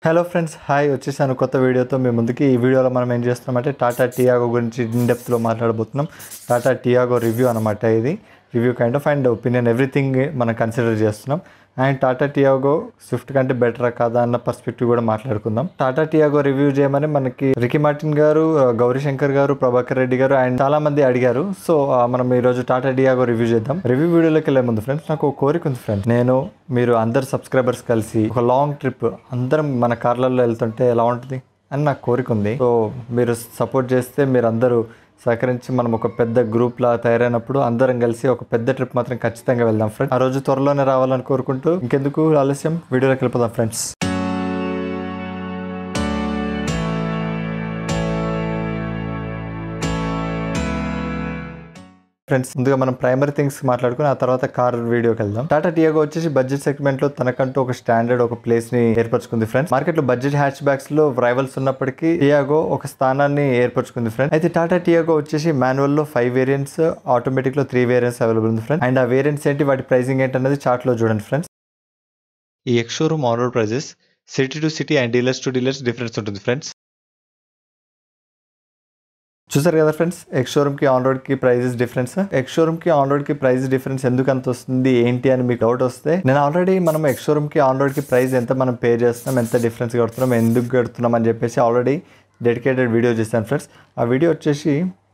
hello friends hi వచ్చేసాను కొత్త వీడియోతో మీ ముందుకి ఈ వీడియోలో మనం ఏం చేస్తున్నామంటే టాటా టియాగో గురించి ఇన్ డెప్త్లో మాట్లాడబోతున్నాం టాటా టియాగో రివ్యూ అనమాట ఇది review kind of and opinion everything మనం కన్సిడర్ చేస్తున్నాం అండ్ టాటా టియాగో స్విఫ్ట్ కంటే బెటరా కాదా అన్న పర్స్పెక్టివ్ కూడా మాట్లాడుకుందాం టాటా టియాగో రివ్యూ చేయమని మనకి రికీ మార్టిన్ గారు గౌరీ శంకర్ గారు ప్రభాకర్ రెడ్డి గారు అండ్ చాలా మంది అడిగారు సో ఆ, మనం ఈ రోజు టాటా టియాగో రివ్యూ చేద్దాం రివ్యూ వీడియోలోకి వెళ్ళే ముందు ఫ్రెండ్స్ నాకు ఒక కోరిక ఉంది ఫ్రెండ్స్ నేను మీరు అందరు సబ్స్క్రైబర్స్ కలిసి ఒక లాంగ్ ట్రిప్ అందరం మన కార్లలో వెళ్తుంటే ఎలా ఉంటుంది అని నాకు కోరిక ఉంది సో మీరు సపోర్ట్ చేస్తే మీరు అందరూ సహకరించి మనం ఒక పెద్ద గ్రూప్ లా తయారైనప్పుడు అందరం కలిసి ఒక పెద్ద ట్రిప్ మాత్రం ఖచ్చితంగా వెళ్దాం ఫ్రెండ్స్ ఆ రోజు త్వరలోనే రావాలని కోరుకుంటూ ఇంకెందుకు ఆలస్యం వీడియోలోకి వెళ్ళిపోదాం ఫ్రెండ్స్ ఫ్రెండ్స్ ముందుగా మనం ప్రైమరీ థింగ్స్ మాట్లాడుకుని ఆ తర్వాత కార్ వీడియోకి వెళ్దాం టాటా టియాగో వచ్చేసి బడ్జెట్ సెగ్మెంట్ లో తనకంటూ ఒక స్టాండర్డ్ ఒక ప్లేస్ ని ఏర్పరచుకుంది ఫ్రెండ్స్ మార్కెట్ లో బడ్జెట్ హ్యాచ్ బ్యాగ్స్ లో రైవల్స్ ఉన్నప్పటికీ టియాగో ఒక స్థానాన్ని ఏర్పరచుకుంది ఫ్రెండ్స్ అయితే టాటా టియాగో వచ్చేసి మాన్యువల్ లో ఫైవ్ వేరియంట్స్ ఆటోమేటిక్ లో త్రీ వేరియంట్స్ అవైలబుల్ ఉంది ఫ్రెండ్స్ అండ్ ఆ వేరియంట్స్ ఏంటి వాటి ప్రైసింగ్ ఏంటి అనేది చార్ట్ లో చూడండి ఫ్రెండ్స్ ఈ ex showroom on road prices city to city and dealers to dealers difference ఉంటుంది ఫ్రెండ్స్ చూసారు కదా ఫ్రెండ్స్ ఎక్స్ షోరూమ్ కి ఆన్ రోడ్ కి ప్రైజెస్ డిఫరెన్స్ ఎక్స్ షోరూమ్ కి ఆన్ రోడ్ కి ప్రైస్ డిఫరెన్స్ ఎందుకు అంత వస్తుంది ఏంటి అని మీకు డౌట్ వస్తే నేను ఆల్రెడీ మనం ఎక్స్ షోరూమ్ కి ఆన్ రోడ్ కి ప్రైస్ ఎంత మనం పే చేస్తున్నాం ఎంత డిఫరెన్స్ కడుతున్నాం ఎందుకు కడుతున్నాం అని చెప్పేసి ఆల్రెడీ డెడికేటెడ్ వీడియో చేశాను ఫ్రెండ్స్ ఆ వీడియో వచ్చేసి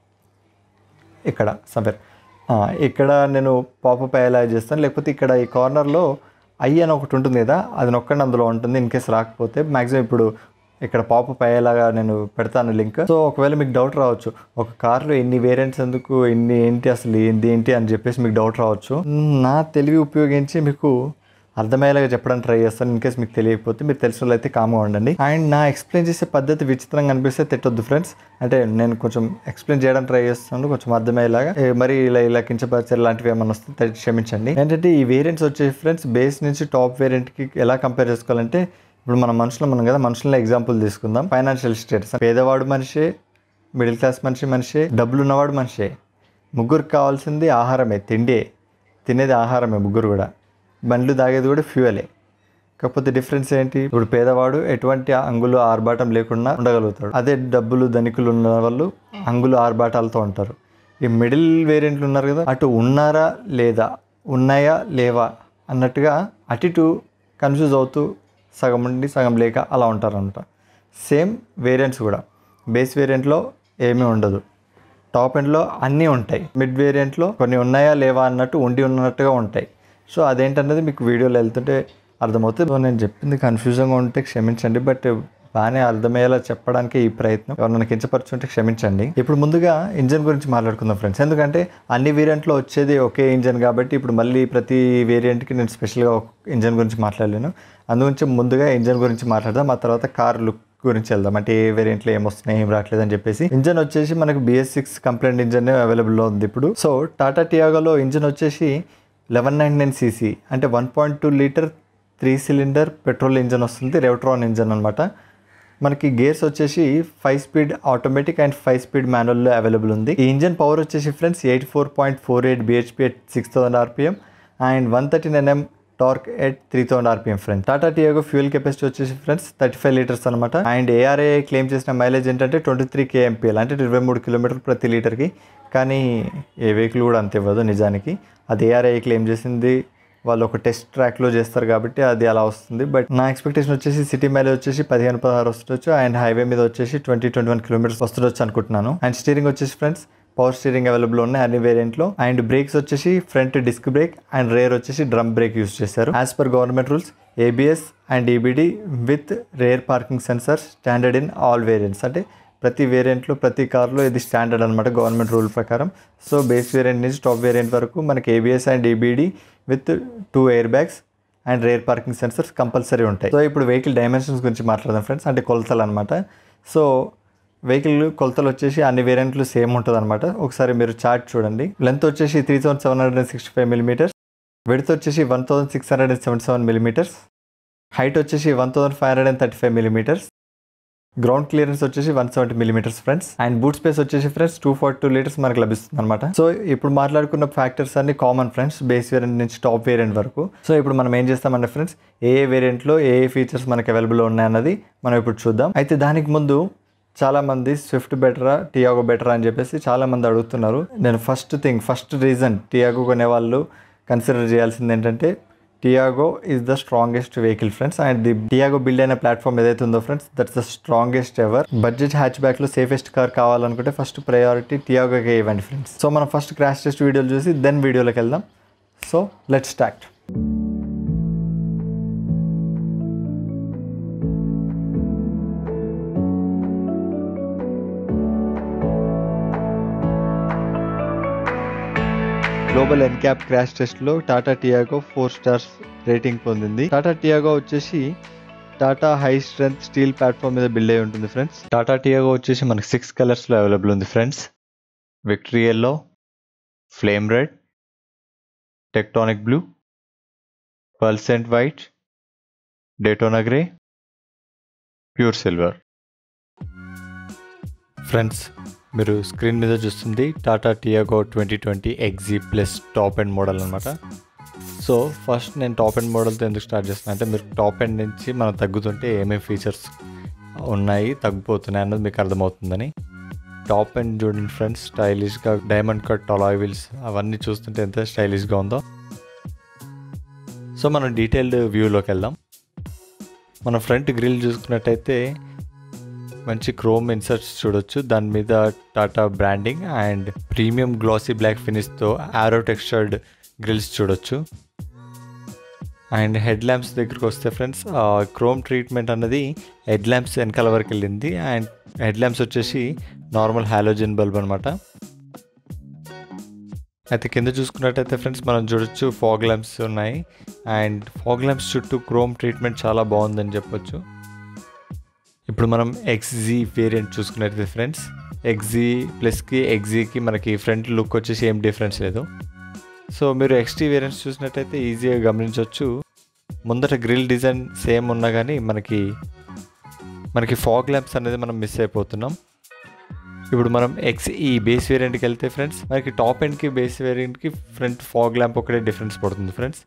ఇక్కడ సఫర్ ఇక్కడ నేను పాపప్ అయ్యేలా చేస్తాను లేకపోతే ఇక్కడ ఈ కార్నర్లో ఐ అని ఒకటి ఉంటుంది కదా అది నొక్కండి అందులో ఉంటుంది ఇన్ కేస్ రాకపోతే మ్యాక్సిమం ఇప్పుడు ఇక్కడ పాపప్ అయ్యేలాగా నేను పెడతాను లింక్ సో ఒకవేళ మీకు డౌట్ రావచ్చు ఒక కార్లో ఎన్ని వేరియంట్స్ ఎందుకు ఎన్ని ఏంటి అసలు ఏంటి ఏంటి అని చెప్పేసి మీకు డౌట్ రావచ్చు నా తెలివి ఉపయోగించి మీకు అర్థమయ్యేలాగా చెప్పడానికి ట్రై చేస్తాను ఇన్ కేస్ మీకు తెలియకపోతే మీరు తెలిసిన వాళ్ళు అయితే కామ్గా ఉండండి అండ్ నా ఎక్స్ప్లెయిన్ చేసే పద్ధతి విచిత్రంగా అనిపిస్తే తిట్టొద్దు ఫ్రెండ్స్ అంటే నేను కొంచెం ఎక్స్ప్లెయిన్ చేయడానికి ట్రై చేస్తున్నాను కొంచెం అర్థమయ్యేలాగా ఏ, మరి ఇలా ఇలా కించపరిచారు లాంటివి ఏమైనా వస్తే దయచేసి క్షమించండి ఏంటంటే ఈ వేరియంట్స్ వచ్చే ఫ్రెండ్స్ బేస్ నుంచి టాప్ వేరియంట్కి ఎలా కంపేర్ చేసుకోవాలంటే ఇప్పుడు మన మనుషులు మనం కదా మనుషుల ఎగ్జాంపుల్ తీసుకుందాం ఫైనాన్షియల్ స్టేటస్ పేదవాడు మనిషే మిడిల్ క్లాస్ మనిషి మనిషే డబ్బులు ఉన్నవాడు మనిషే ముగ్గురికి కావాల్సింది ఆహారమే తిండే తినేది ఆహారమే ముగ్గురు కూడా బండ్లు తాగేది కూడా ఫ్యూయలే కాకపోతే డిఫరెన్స్ ఏంటి ఇప్పుడు పేదవాడు ఎటువంటి అంగులు ఆర్భాటం లేకుండా ఉండగలుగుతాడు అదే డబ్బులు ధనికులు ఉన్న వాళ్ళు అంగులు ఆర్భాటాలతో ఉంటారు ఈ మిడిల్ వేరియంట్లు ఉన్నారు కదా అటు ఉన్నారా లేదా ఉన్నాయా లేవా అన్నట్టుగా అటు ఇటు కన్ఫ్యూజ్ అవుతూ సగం ఉండి సగం లేక అలా ఉంటారనమాట సేమ్ వేరియంట్స్ కూడా బేస్ వేరియంట్లో ఏమీ ఉండదు టాప్ ఎండ్లో అన్నీ ఉంటాయి మిడ్ వేరియంట్లో కొన్ని ఉన్నాయా లేవా అన్నట్టు ఉండి ఉన్నట్టుగా ఉంటాయి సో అదేంటన్నది మీకు వీడియోలో వెళ్తుంటే అర్థమవుతుంది సో నేను చెప్పింది కన్ఫ్యూజన్గా ఉంటే క్షమించండి బట్ బాగానే అర్థమయ్యేలా చెప్పడానికి ఈ ప్రయత్నం ఎవరైనా కించపరుచుంటే క్షమించండి ఇప్పుడు ముందుగా ఇంజన్ గురించి మాట్లాడుకుందాం ఫ్రెండ్స్ ఎందుకంటే అన్ని వేరియంట్లో వచ్చేది ఒకే ఇంజన్ కాబట్టి ఇప్పుడు మళ్ళీ ప్రతి వేరియంట్కి నేను స్పెషల్గా ఒక ఇంజన్ గురించి మాట్లాడలేను అందుగురించి ముందుగా ఇంజన్ గురించి మాట్లాడదాం ఆ తర్వాత కార్ లుక్ గురించి వెళ్దాం అంటే ఏ వేరియంట్లో ఏం వస్తున్నాయి ఏం రావట్లేదు అని చెప్పేసి ఇంజన్ వచ్చేసి మనకు బిఎస్ సిక్స్ కంప్లైంట్ ఇంజన్ అవైలబుల్లో ఉంది ఇప్పుడు సో టాటా టియాగోలో ఇంజన్ వచ్చేసి లెవెన్ నైన్ నైన్ సీసీ అంటే one point two litre three cylinder petrol engine వస్తుంది రెవట్రాన్ ఇంజన్ అనమాట మనకి గేర్స్ వచ్చేసి five speed automatic and five speed మాన్యువల్లో అవైలబుల్ ఉంది ఈ ఇంజన్ పవర్ వచ్చేసి friends eighty four point four eight BHP at six thousand RPM and one thirteen Nm torque at three thousand RPM friends Tata Tiago fuel capacity వచ్చేసి friends thirty five litres అనమాట and ARA claim చేసిన mileage ఏంటంటే twenty three kmpl అంటే ఇరవై మూడు కిలోమీటర్లు ప్రతి లీటర్కి కానీ ఏ వెహికల్ కూడా అంత ఇవ్వదు నిజానికి అది ఏఆర్ఐ క్లెయిమ్ చేసింది వాళ్ళు ఒక టెస్ట్ ట్రాక్లో చేస్తారు కాబట్టి అది అలా వస్తుంది బట్ నా ఎక్స్పెక్టేషన్ వచ్చేసి సిటీ మైలేజ్ వచ్చేసి పదిహేను పదహారు వస్తుండొచ్చు అండ్ హైవే మీద వచ్చేసి ట్వంటీ ట్వంటీ వన్ కిలోమీటర్స్ వస్తుండొచ్చు అనుకుంటున్నాను అండ్ స్టీరింగ్ వచ్చేసి ఫ్రెండ్స్ పవర్ స్టీరింగ్ అవైలబుల్ ఉన్నాయి అన్ని వేరియంట్లో అండ్ బ్రేక్స్ వచ్చేసి front disc brake and rear వచ్చేసి డ్రమ్ బ్రేక్ యూస్ చేశారు as per government rules ABS and EBD with rear parking sensor standard in all variants అంటే ప్రతి వేరియంట్లో ప్రతి కార్లో ఇది స్టాండర్డ్ అనమాట గవర్నమెంట్ రూల్ ప్రకారం సో బేస్ వేరియంట్ నుంచి టాప్ వేరియంట్ వరకు మనకి ABS and EBD with two airbags and rear parking sensors compulsory ఉంటాయి సో ఇప్పుడు వెహికల్ డైమెన్షన్స్ గురించి మాట్లాడదాం ఫ్రెండ్స్ అంటే కొలతలు అనమాట సో వెహికల్ కొలతలు వచ్చేసి అన్ని వేరియంట్లు సేమ్ ఉంటుంది అనమాట ఒకసారి మీరు చార్ట్ చూడండి లెంత్ వచ్చేసి three thousand seven hundred and sixty five millimetres width వచ్చేసి one thousand six hundred and seventy seven millimetres height వచ్చేసి one thousand five hundred and thirty five millimetres ground clearance వచ్చేసి one seventy millimetres friends and boot space వచ్చేసి friends two forty two litres మనకు లభిస్తుంది అనమాట so ఇప్పుడు మాట్లాడుకున్న factors అన్ని common friends base variant నుంచి టాప్ వేరియంట్ వరకు సో ఇప్పుడు మనం ఏం చేస్తామంటే ఫ్రెండ్స్ ఏ ఏ వేరియంట్లో ఏ ఏ ఫీచర్స్ మనకు అవైలబుల్ ఉన్నాయన్నది మనం ఇప్పుడు చూద్దాం అయితే దానికి ముందు చాలా మంది స్విఫ్ట్ బెటరా టియాగో బెటరా అని చెప్పేసి చాలా మంది అడుగుతున్నారు నేను first thing first reason Tiago కొనే వాళ్ళు కన్సిడర్ చేయాల్సింది ఏంటంటే Tiago is the strongest vehicle friends and the Tiago build అయిన ప్లాట్ఫామ్ ఏదైతే ఉందో friends that's the strongest ever budget hatchback safest car కావాలనుకుంటే ఫస్ట్ ప్రయారిటీ టియాగోకే ఇవ్వండి ఫ్రెండ్స్ సో మనం ఫస్ట్ క్రాష్ టెస్ట్ వీడియోలు చూసి దెన్ వీడియోలోకి వెళ్దాం so let start global NCAP crash టెస్ట్లో Tata Tiago four stars rating పొందింది టాటా టియాగో వచ్చేసి Tata high strength steel platform మీద బిల్డ్ అయి ఉంటుంది ఫ్రెండ్స్ టాటా టియాగో వచ్చేసి మనకి సిక్స్ కలర్స్లో అవైలబుల్ ఉంది friends victory yellow flame red tectonic blue pearlescent white Daytona grey pure silver friends మీరు స్క్రీన్ మీద చూస్తుంది Tata Tiago twenty twenty XZ plus top end model అనమాట సో ఫస్ట్ నేను టాప్ ఎండ్ మోడల్తో ఎందుకు స్టార్ట్ చేస్తాను అంటే మీరు టాప్ ఎండ్ నుంచి మనం తగ్గుతుంటే ఏమేమి ఫీచర్స్ ఉన్నాయి తగ్గిపోతున్నాయి అన్నది మీకు అర్థమవుతుందని టాప్ ఎండ్ చూడండి ఫ్రెండ్స్ స్టైలిష్గా డైమండ్ కట్ అలాయ్ వీల్స్ అవన్నీ చూస్తుంటే ఎంత స్టైలిష్గా ఉందో సో మనం డీటెయిల్డ్ వ్యూలోకి వెళ్దాం మన ఫ్రంట్ గ్రిల్ చూసుకున్నట్టయితే మంచి క్రోమ్ ఇన్సర్ట్స్ చూడొచ్చు దాని మీద Tata branding and premium glossy black ఫినిష్తో ఆరో టెక్స్చర్డ్ గ్రిల్స్ చూడొచ్చు అండ్ హెడ్ ల్యాంప్స్ దగ్గరికి వస్తే ఫ్రెండ్స్ క్రోమ్ ట్రీట్మెంట్ అన్నది హెడ్ ల్యాంప్స్ వెనకాల వరకు వెళ్ళింది అండ్ హెడ్ ల్యాంప్స్ వచ్చేసి నార్మల్ హాలోజన్ బల్బ్ అనమాట అయితే కింద చూసుకున్నట్టయితే ఫ్రెండ్స్ మనం చూడొచ్చు ఫాగ్ ల్యాంప్స్ ఉన్నాయి అండ్ ఫాగ్ ల్యాంప్స్ చుట్టూ క్రోమ్ ట్రీట్మెంట్ చాలా బాగుందని చెప్పొచ్చు ఇప్పుడు మనం ఎక్స్జీ వేరియంట్ చూసుకున్నట్టయితే ఫ్రెండ్స్ ఎక్జీ ప్లస్కి ఎక్జీకి మనకి ఫ్రంట్ లుక్ వచ్చేసి ఏం డిఫరెన్స్ లేదు సో మీరు ఎక్స్టీ వేరియంట్స్ చూసినట్టయితే ఈజీగా గమనించవచ్చు ముందట గ్రిల్ డిజైన్ సేమ్ ఉన్నా కానీ మనకి మనకి ఫాగ్ ల్యాంప్స్ అనేది మనం మిస్ అయిపోతున్నాం ఇప్పుడు మనం ఎక్స్ ఈ బేస్ వేరియంట్కి వెళ్తే ఫ్రెండ్స్ మనకి టాప్ ఎండ్కి బేస్ వేరియంట్కి ఫ్రంట్ ఫాగ్ ల్యాంప్ ఒకటే డిఫరెన్స్ పడుతుంది friends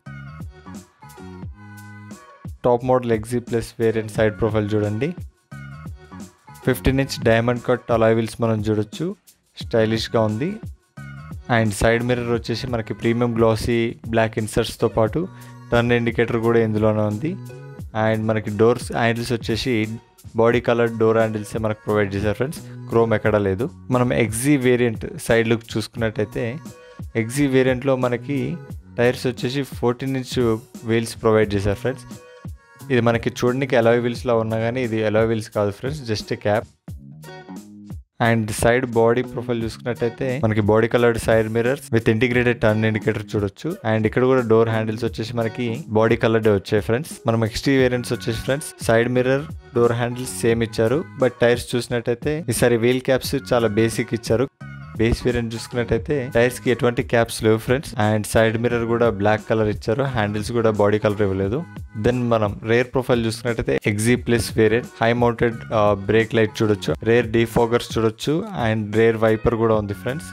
top model XZ plus variant side profile చూడండి fifteen inch diamond cut alloy wheels మనం చూడొచ్చు స్టైలిష్గా ఉంది అండ్ సైడ్ మిర్రర్ వచ్చేసి మనకి ప్రీమియం గ్లాసీ బ్లాక్ ఇన్సర్ట్స్తో పాటు టర్న్ ఇండికేటర్ కూడా ఇందులోనే ఉంది అండ్ మనకి డోర్స్ హ్యాండిల్స్ వచ్చేసి బాడీ కలర్ డోర్ హ్యాండిల్స్ మనకు ప్రొవైడ్ చేశారు ఫ్రెండ్స్ క్రోమ్ ఎక్కడా లేదు మనం ఎగ్జీ వేరియంట్ సైడ్ లుక్ చూసుకున్నట్టయితే ఎగ్జీ వేరియంట్లో మనకి టైర్స్ వచ్చేసి ఫోర్టీన్ ఇంచ్ వీల్స్ ప్రొవైడ్ చేశారు ఫ్రెండ్స్ ఇది మనకి చూడడానికి ఎలాయ్ వీల్స్లో ఉన్నా కానీ ఇది ఎలాయ్ వీల్స్ కాదు friends just cap and side body profile చూసుకున్నట్టయితే మనకి body coloured side mirrors with integrated turn indicator చూడొచ్చు అండ్ ఇక్కడ కూడా డోర్ హ్యాండిల్స్ వచ్చేసి మనకి బాడీ కలర్డ్ వచ్చాయి ఫ్రెండ్స్ మనం ఎక్స్టీ వేరియంట్స్ వచ్చేసి friends side mirror door handles same ఇచ్చారు బట్ టైర్స్ చూసినట్టయితే ఈసారి వీల్ క్యాప్స్ చాలా బేసిక్ ఇచ్చారు బేస్ వేరియంట్ చూసుకున్నట్టయితే టైర్స్ కి ఎటువంటి క్యాప్స్ లేవు ఫ్రెండ్స్ అండ్ సైడ్ మిర్రర్ కూడా బ్లాక్ కలర్ ఇచ్చారు హ్యాండిల్స్ కూడా బాడీ కలర్ ఇవ్వలేదు దెన్ మనం రేర్ ప్రొఫైల్ చూసుకున్నట్టయితే XZ plus variant high mounted brake light చూడొచ్చు రేర్ డీఫోగర్స్ చూడొచ్చు అండ్ రేర్ వైపర్ కూడా ఉంది ఫ్రెండ్స్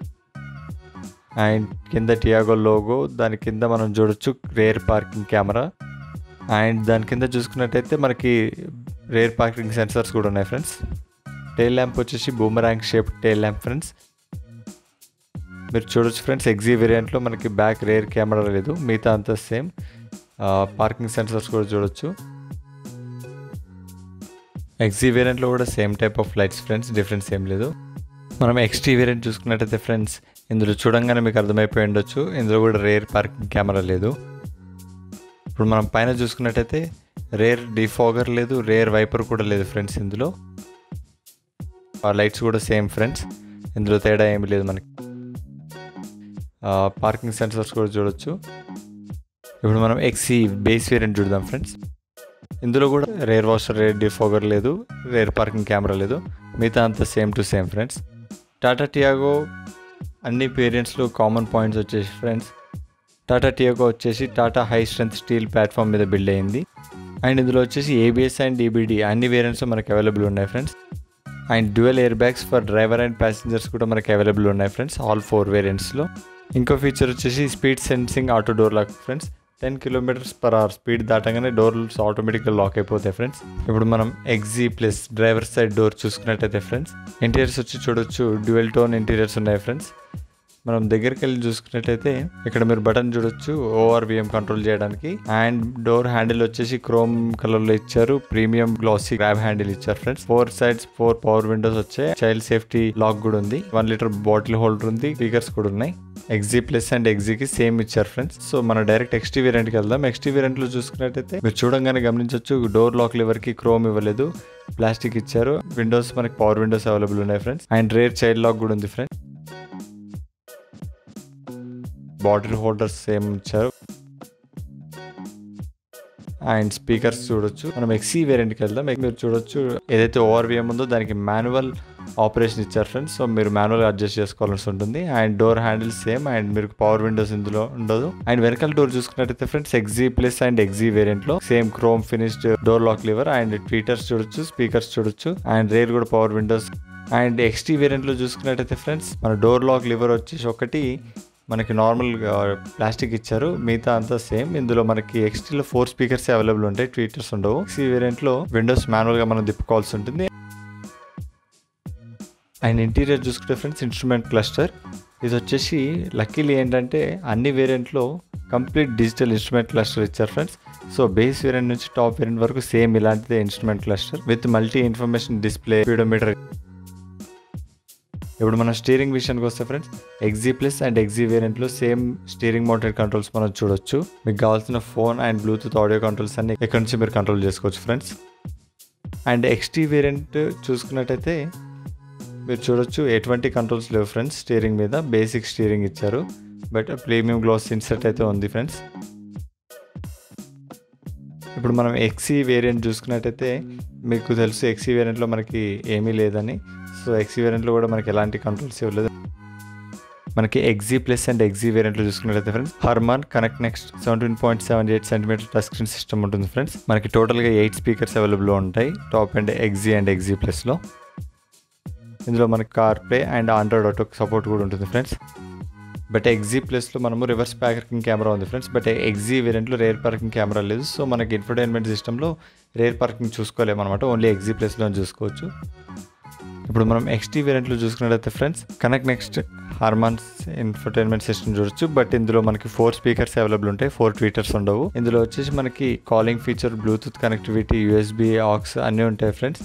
అండ్ కింద టియాగో లోగో దాని కింద మనం చూడొచ్చు రేర్ పార్కింగ్ కెమెరా అండ్ దాని కింద చూసుకున్నట్టయితే మనకి రేర్ పార్కింగ్ సెన్సర్స్ కూడా ఉన్నాయి ఫ్రెండ్స్ టైల్ ల్యాంప్ వచ్చేసి boomerang shape tail lamp friends మీరు చూడొచ్చు ఫ్రెండ్స్ ఎగ్జీ వేరియంట్లో మనకి బ్యాక్ రేర్ కెమెరా లేదు మిగతా అంతా సేమ్ పార్కింగ్ సెన్సర్స్ కూడా చూడొచ్చు ఎగ్జీ వేరియంట్లో కూడా same type of lights friends difference ఏం లేదు మనం ఎక్స్టీ వేరియంట్ చూసుకున్నట్టయితే ఫ్రెండ్స్ ఇందులో చూడంగానే మీకు అర్థమైపోయి ఉండొచ్చు ఇందులో కూడా రేర్ పార్కింగ్ కెమెరా లేదు ఇప్పుడు మనం పైన చూసుకున్నట్టయితే రేర్ డిఫాగర్ లేదు రేర్ వైపర్ కూడా లేదు ఫ్రెండ్స్ ఇందులో ఆ లైట్స్ కూడా సేమ్ ఫ్రెండ్స్ ఇందులో తేడా ఏమి లేదు మనకి పార్కింగ్ సెన్సర్స్ కూడా చూడొచ్చు ఇప్పుడు మనం ఎక్సీ బేస్ వేరియంట్ చూద్దాం ఫ్రెండ్స్ ఇందులో కూడా రేర్ వాషర్ రేర్ డిఫోగర్ లేదు రేర్ పార్కింగ్ కెమెరా లేదు మిగతా అంతా same to same friends Tata Tiago అన్ని వేరియంట్స్లో కామన్ పాయింట్స్ వచ్చేసి ఫ్రెండ్స్ టాటా టియాగో వచ్చేసి Tata high strength steel platform మీద బిల్డ్ అయింది అండ్ ఇందులో వచ్చేసి ఏబిఎస్ అండ్ డిబిడి అన్ని వేరియంట్స్ మనకి అవైలబుల్ ఉన్నాయి friends and dual airbags for driver and passengers కూడా మనకి అవైలబుల్ ఉన్నాయి ఫ్రెండ్స్ ఆల్ ఫోర్ వేరియంట్స్లో ఇంకో ఫీచర్ వచ్చేసి speed sensing auto door lock friends ten kilometres per hour speed దాటగానే డోర్స్ ఆటోమేటిక్గా లాక్ అయిపోతాయి ఫ్రెండ్స్ ఇప్పుడు మనం XZ plus driver side door చూసుకున్నట్టయితే ఫ్రెండ్స్ ఇంటీరియర్స్ వచ్చి చూడొచ్చు డ్యూయల్ టోన్ ఇంటీరియర్స్ ఉన్నాయి ఫ్రెండ్స్ మనం దగ్గరికి వెళ్ళి చూసుకున్నట్టయితే ఇక్కడ మీరు బటన్ చూడొచ్చు ఓఆర్విఎం కంట్రోల్ చేయడానికి అండ్ డోర్ హ్యాండిల్ వచ్చేసి క్రోమ్ కలర్ లో ఇచ్చారు ప్రీమియం గ్లాసీ గ్రాబ్ హ్యాండిల్ ఇచ్చారు friends four sides four power windows వచ్చాయి చైల్డ్ సేఫ్టీ లాక్ కూడా ఉంది వన్ లీటర్ బాటిల్ హోల్డర్ ఉంది స్పీకర్స్ కూడా ఉన్నాయి ఎగ్జీ ప్లస్ అండ్ ఎగ్జీకి సేమ్ ఇచ్చారు ఫ్రెండ్స్ సో మనం డైరెక్ట్ ఎక్స్టీ వేరియంట్కి వెళ్దాం ఎక్స్టీ వేరియంట్ లో చూసుకున్నట్టయితే మీరు చూడంగానే గమనించవచ్చు డోర్ లాక్ లివర్ కి క్రోమ్ ఇవ్వలేదు ప్లాస్టిక్ ఇచ్చారు విండోస్ మనకి పవర్ విండోస్ అవైలబుల్ ఉన్నాయి friends and rear child lock కూడా ఉంది ఫ్రెండ్స్ బాటిల్ హోల్డర్స్ సేమ్ ఇచ్చారు అండ్ స్పీకర్స్ చూడొచ్చు మనం ఎక్సీ వేరియంట్కి వెళ్దాం మీరు చూడొచ్చు ఏదైతే ఓఆర్విఎం ఉందో దానికి మాన్యువల్ ఆపరేషన్ ఇచ్చారు ఫ్రెండ్స్ సో మీరు మాన్యువల్ అడ్జస్ట్ చేసుకోవాల్సి ఉంటుంది and door handle same and మీరు పవర్ విండోస్ ఇందులో ఉండదు అండ్ వెనకాల డోర్ చూసుకున్నట్టయితే friends XZ plus and XZ variant లో same chrome finished door lock lever and tweeters చూడొచ్చు స్పీకర్స్ చూడొచ్చు అండ్ రేర్ కూడా power windows and XT variant లో చూసుకున్నట్టయితే ఫ్రెండ్స్ మన డోర్ లాక్ లివర్ వచ్చేసి ఒకటి మనకి నార్మల్ ప్లాస్టిక్ ఇచ్చారు మిగతా అంతా సేమ్ ఇందులో మనకి ఎక్స్టీలో ఫోర్ స్పీకర్స్ అవైలబుల్ ఉంటాయి ట్వీటర్స్ ఉండవు సి వేరియంట్ లో విండోస్ మాన్యువల్ గా మనం తిప్పుకోవాల్సి ఉంటుంది అండ్ ఇంటీరియర్ చూసుకుంటే ఫ్రెండ్స్ ఇన్స్ట్రుమెంట్ క్లస్టర్ ఇది వచ్చేసి లక్కీలీ ఏంటంటే అన్ని వేరియంట్లో కంప్లీట్ డిజిటల్ ఇన్స్ట్రుమెంట్ క్లస్టర్ ఇచ్చారు ఫ్రెండ్స్ సో బేస్ వేరియంట్ నుంచి టాప్ వేరియంట్ వరకు సేమ్ ఇలాంటిదే instrument cluster with multi information display speedometer ఇప్పుడు మనం స్టీరింగ్ విషయానికి వస్తే friends XZ plus and XZ వేరియంట్లో సేమ్ స్టీరింగ్ మౌంటెడ్ కంట్రోల్స్ మనం చూడొచ్చు మీకు కావాల్సిన phone and bluetooth audio controls అన్ని ఇక్కడ నుంచి మీరు కంట్రోల్ చేసుకోవచ్చు ఫ్రెండ్స్ అండ్ ఎక్స్టీ వేరియంట్ చూసుకున్నట్టయితే మీరు చూడొచ్చు ఎటువంటి కంట్రోల్స్ లేవు ఫ్రెండ్స్ స్టీరింగ్ మీద బేసిక్ స్టీరింగ్ ఇచ్చారు బట్ ప్రీమియం గ్లాస్ ఇన్సర్ట్ అయితే ఉంది ఫ్రెండ్స్ ఇప్పుడు మనం ఎక్సీ వేరియంట్ చూసుకున్నట్టయితే మీకు తెలుసు ఎక్సీ వేరియంట్లో మనకి ఏమీ లేదని సో ఎక్సీ వేరియంట్లో కూడా మనకి ఎలాంటి కంట్రోల్స్ ఇవ్వలేదు మనకి ఎగ్జీ ప్లస్ అండ్ ఎగ్జీ వేరియంట్లో చూసుకున్నట్లయితే friends Harman connect next seventeen point seven eight centimetre touch screen system ఉంటుంది ఫ్రెండ్స్ మనకి టోటల్గా ఎయిట్ స్పీకర్స్ అవైలబుల్ ఉంటాయి top and XZ and XZ ప్లస్లో ఇందులో మనకి car play and Android auto support కూడా ఉంటుంది ఫ్రెండ్స్ బట్ ఎగ్జీ ప్లస్లో మనము రివర్స్ పార్కింగ్ కెమెరా ఉంది ఫ్రెండ్స్ బట్ ఎగ్జీ వేరియంట్లో రేర్ పార్కింగ్ కెమెరా లేదు సో మనకి ఇన్ఫర్టైన్మెంట్ సిస్టంలో రేర్ పార్కింగ్ చూసుకోలేము అనమాట ఓన్లీ ఎగ్జీ ప్లస్లో చూసుకోవచ్చు ఇప్పుడు మనం ఎక్స్టీ వేరియంట్లో చూసుకున్నట్లయితే friends connect next Harman's infotainment system చూడొచ్చు బట్ ఇందులో మనకి ఫోర్ స్పీకర్స్ అవైలబుల్ ఉంటాయి ఫోర్ ట్వీటర్స్ ఉండవు ఇందులో వచ్చేసి మనకి calling feature bluetooth connectivity USB aux అన్నీ ఉంటాయి ఫ్రెండ్స్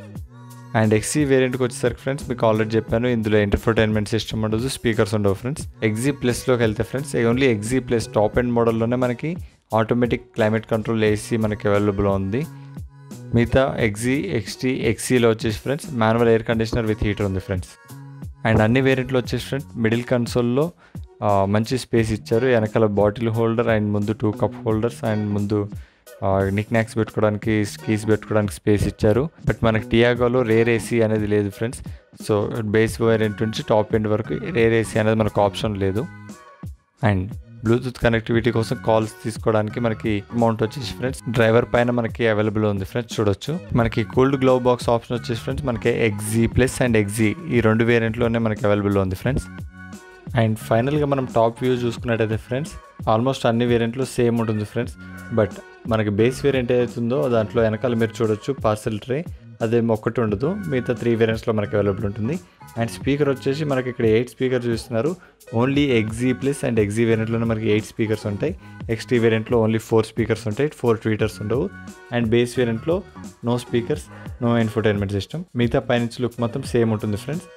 అండ్ ఎక్సీ వేరియంట్కి వచ్చేసరికి ఫ్రెండ్స్ మీకు ఆల్రెడీ చెప్పాను ఇందులో ఎంటర్టైన్మెంట్ సిస్టమ్ ఉండదు స్పీకర్స్ ఉండవు ఫ్రెండ్స్ ఎగ్జీ ప్లస్లోకి వెళ్తే friends only XZ plus top end మోడల్లోనే మనకి ఆటోమేటిక్ క్లైమేట్ కంట్రోల్ ఏసీ మనకి అవైలబుల్ ఉంది మిగతా ఎగ్జీ ఎక్స్టీ ఎక్సీలో వచ్చేసి friends manual air conditioner with heater ఉంది ఫ్రెండ్స్ అండ్ అన్ని వేరియంట్లో వచ్చేసి ఫ్రెండ్స్ మిడిల్ కన్సోల్లో మంచి స్పేస్ ఇచ్చారు వెనకాల బాటిల్ హోల్డర్ అండ్ ముందు టూ కప్ హోల్డర్స్ అండ్ ముందు నిక్ నాక్స్ పెట్టుకోవడానికి కీస్ పెట్టుకోవడానికి స్పేస్ ఇచ్చారు బట్ మనకి టియాగోలో రేర్ ఏసీ అనేది లేదు ఫ్రెండ్స్ సో బేస్ వేరియంట్ నుంచి టాప్ ఎండ్ వరకు రేర్ ఏసీ అనేది మనకు ఆప్షన్ లేదు అండ్ బ్లూటూత్ కనెక్టివిటీ కోసం కాల్స్ తీసుకోవడానికి మనకి అమౌంట్ వచ్చేసి ఫ్రెండ్స్ డ్రైవర్ పైన మనకి అవైలబుల్ ఉంది ఫ్రెండ్స్ చూడొచ్చు మనకి కూల్డ్ గ్లోవ్ బాక్స్ ఆప్షన్ వచ్చేసి ఫ్రెండ్స్ మనకి ఎగ్జీ ప్లస్ అండ్ ఎగ్జీ ఈ రెండు వేరియంట్లోనే మనకి అవైలబుల్ ఉంది ఫ్రెండ్స్ అండ్ ఫైనల్గా మనం టాప్ వ్యూ చూసుకున్నట్టయితే ఫ్రెండ్స్ ఆల్మోస్ట్ అన్ని వేరియంట్లు సేమ్ ఉంటుంది ఫ్రెండ్స్ బట్ మనకి బేస్ వేరియంట్ ఏదైతుందో దాంట్లో వెనకాల మీరు చూడొచ్చు పార్సల్ ట్రే అదే ఒక్కటి ఉండదు మిగతా త్రీ వేరియంట్స్లో మనకి అవైలబుల్ ఉంటుంది అండ్ స్పీకర్ వచ్చేసి మనకి ఇక్కడ ఎయిట్ స్పీకర్ చూస్తున్నారు only XZ plus and XZ వేరియంట్లోనే మనకి ఎయిట్ స్పీకర్స్ ఉంటాయి ఎక్స్టీ వేరియంట్లో ఓన్లీ ఫోర్ స్పీకర్స్ ఉంటాయి ఫోర్ ట్వీటర్స్ ఉండవు అండ్ బేస్ వేరియంట్లో no speakers no infotainment system మిగతా పైనుంచి లుక్ మొత్తం సేమ్ ఉంటుంది ఫ్రెండ్స్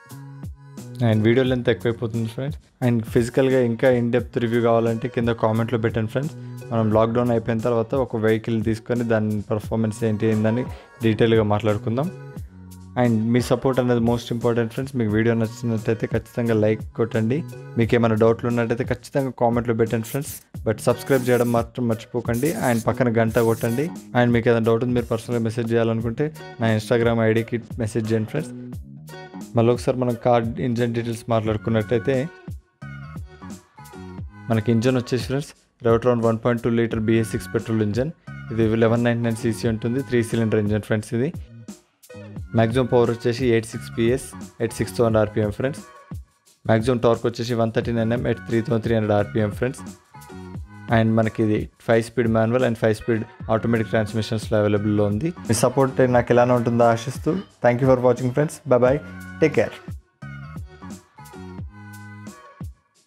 అండ్ వీడియో లెంత్ ఎక్కువైపోతుంది ఫ్రెండ్స్ అండ్ ఫిజికల్గా ఇంకా ఇన్ డెప్త్ రివ్యూ కావాలంటే కింద కామెంట్లో పెట్టండి ఫ్రెండ్స్ మనం లాక్డౌన్ అయిపోయిన తర్వాత ఒక వెహికల్ తీసుకొని దాని పర్ఫార్మెన్స్ ఏంటి ఏందని డీటెయిల్గా మాట్లాడుకుందాం అండ్ మీ సపోర్ట్ అనేది మోస్ట్ ఇంపార్టెంట్ ఫ్రెండ్స్ మీకు వీడియో నచ్చినట్టయితే ఖచ్చితంగా లైక్ కొట్టండి మీకు ఏమైనా డౌట్లు ఉన్నట్టయితే ఖచ్చితంగా కామెంట్లో పెట్టండి ఫ్రెండ్స్ బట్ సబ్స్క్రైబ్ చేయడం మాత్రం మర్చిపోకండి అండ్ పక్కన గంట కొట్టండి అండ్ మీకు ఏదైనా డౌట్ ఉంది మీరు పర్సనల్గా మెసేజ్ చేయాలనుకుంటే నా ఇన్స్టాగ్రామ్ ఐడికి మెసేజ్ చేయండి ఫ్రెండ్స్ మళ్ళీ ఒకసారి మనం కార్ ఇంజన్ డీటెయిల్స్ మాట్లాడుకున్నట్టయితే మనకి ఇంజన్ వచ్చేసి friends Revotron one point two litre BS six petrol engine ఇది లెవెన్ నైంటీ నైన్ సీసీ ఉంటుంది త్రీ సిలిండర్ ఇంజన్ ఫ్రెండ్స్ ఇది మ్యాక్సిమం పవర్ వచ్చేసి eight six PS eight six thousand RPM friends maximum torque వచ్చేసి one thirteen NM eight three thousand three hundred RPM friends and మనకి ఇది five speed manual and five speed automatic ట్రాన్స్మిషన్స్లో అవైలబుల్లో ఉంది మీ support నాకు ఎలానే ఉంటుందో ఆశిస్తూ thank you for watching friends bye bye take care